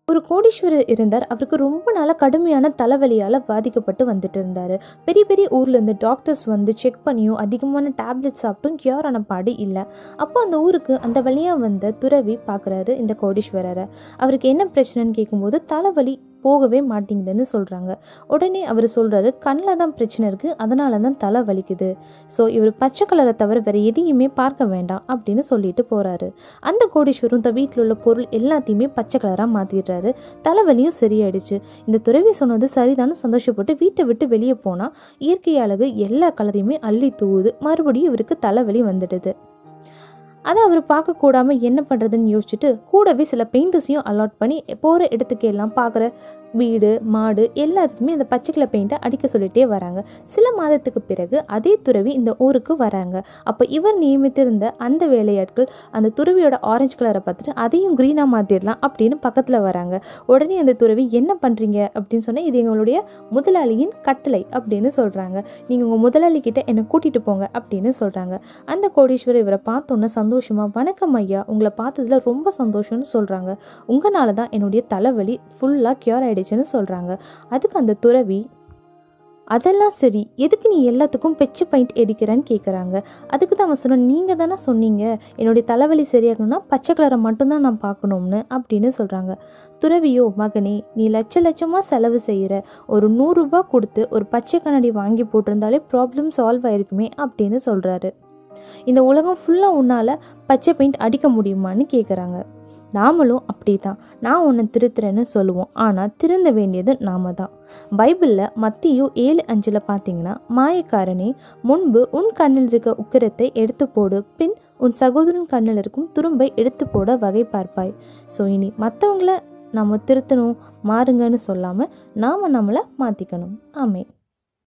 ஒரு கோடீஸ்வரர் இருந்தார் அவருக்கு ரொம்ப நாளாக கடுமையான தலைவலியால் பாதிக்கப்பட்டு வந்துட்டு இருந்தார் பெரிய பெரிய ஊர்லேருந்து டாக்டர்ஸ் வந்து செக் பண்ணியும் அதிகமான டேப்லெட் சாப்பிட்டும் கியூர் ஆன பாடு இல்லை அப்போ அந்த ஊருக்கு அந்த வழியாக வந்த துறவி பார்க்குறாரு இந்த கோடீஸ்வரரை அவருக்கு என்ன பிரச்சனைன்னு கேட்கும்போது தலைவலி போகவே மாட்டேங்குதுன்னு சொல்கிறாங்க உடனே அவர் சொல்கிறாரு கண்ணில் தான் பிரச்சனை இருக்குது அதனால தான் தலை வலிக்குது ஸோ இவர் பச்சை கலரை தவிர வேறு எதையுமே பார்க்க வேண்டாம் அப்படின்னு சொல்லிட்டு போகிறாரு அந்த கோடீஸ்வரும் தன் வீட்டில் உள்ள பொருள் எல்லாத்தையுமே பச்சை கலராக மாற்றிடுறாரு தலைவலியும் சரியாயிடுச்சு இந்த துறவி சொன்னது சரிதான்னு சந்தோஷப்பட்டு வீட்டை விட்டு வெளியே போனால் இயற்கை அழகு எல்லா கலரையுமே அள்ளி தூவுது மறுபடியும் இவருக்கு தலைவலி வந்துடுது அதை அவர் பார்க்கக்கூடாமல் என்ன பண்ணுறதுன்னு யோசிச்சுட்டு கூடவே சில பெயிண்டர்ஸையும் அலாட் பண்ணி போகிற இடத்துக்கு எல்லாம் பார்க்குற வீடு மாடு எல்லாத்துக்குமே அந்த பச்சை கலர் பெயிண்ட்டை அடிக்க சொல்லிட்டே வராங்க சில மாதத்துக்கு பிறகு அதே துறவி இந்த ஊருக்கு வராங்க அப்போ இவர் நியமித்திருந்த அந்த வேலையாட்கள் அந்த துறவியோட ஆரஞ்சு கலரை பார்த்துட்டு அதையும் க்ரீனாக மாற்றிடலாம் அப்படின்னு பக்கத்தில் வராங்க உடனே அந்த துறவி என்ன பண்ணுறீங்க அப்படின்னு சொன்னால் இது எங்களுடைய முதலாளியின் கட்டளை அப்படின்னு சொல்கிறாங்க நீங்கள் உங்கள் முதலாளி கிட்ட என்னை கூட்டிகிட்டு போங்க அப்படின்னு சொல்கிறாங்க அந்த கோடீஸ்வரர் இவரை பார்த்தோன்னே சந்தோஷமாக வணக்கம் ஐயா உங்களை பார்த்ததுல ரொம்ப சந்தோஷம்னு சொல்கிறாங்க உங்களால தான் என்னுடைய தலைவலி ஃபுல்லாக க்யூர் ஆகிடுச்சுன்னு சொல்கிறாங்க அதுக்கு அந்த துறவி அதெல்லாம் சரி எதுக்கு நீ எல்லாத்துக்கும் பெச்சு பெயிண்ட் அடிக்கிறேன்னு கேட்குறாங்க அதுக்கு தான் அவன் சொன்ன நீங்கள் தானே சொன்னீங்க என்னுடைய தலைவலி சரியாகணும்னா பச்சை கலரை மட்டும்தான் நான் பார்க்கணும்னு அப்படின்னு சொல்கிறாங்க துறவியோ மகனே நீ லட்ச லட்சமாக செலவு செய்கிற ஒரு நூறுரூபா கொடுத்து ஒரு பச்சை கண்ணாடி வாங்கி போட்டிருந்தாலே ப்ராப்ளம் சால்வ் ஆயிருக்குமே அப்படின்னு சொல்கிறாரு இந்த உலகம் ஃபுல்லாக உன்னால் பச்சை பெயிண்ட் அடிக்க முடியுமான்னு கேட்குறாங்க நாமளும் அப்படி தான் நான் உன்னை திருத்துறேன்னு சொல்லுவோம் ஆனால் திருந்த வேண்டியது நாம தான் பைபிளில் மத்தியு ஏழு அஞ்சில் பார்த்தீங்கன்னா மாயக்காரனே முன்பு உன் கண்ணில் இருக்க உக்கிரத்தை எடுத்து போடு பின் உன் சகோதரன் கண்ணில் இருக்கும் துரும்பை எடுத்து போட வகை பார்ப்பாய் ஸோ இனி மற்றவங்கள நம்ம திருத்தணும் மாறுங்கன்னு சொல்லாமல் நாம் நம்மளை மாற்றிக்கணும் ஆமே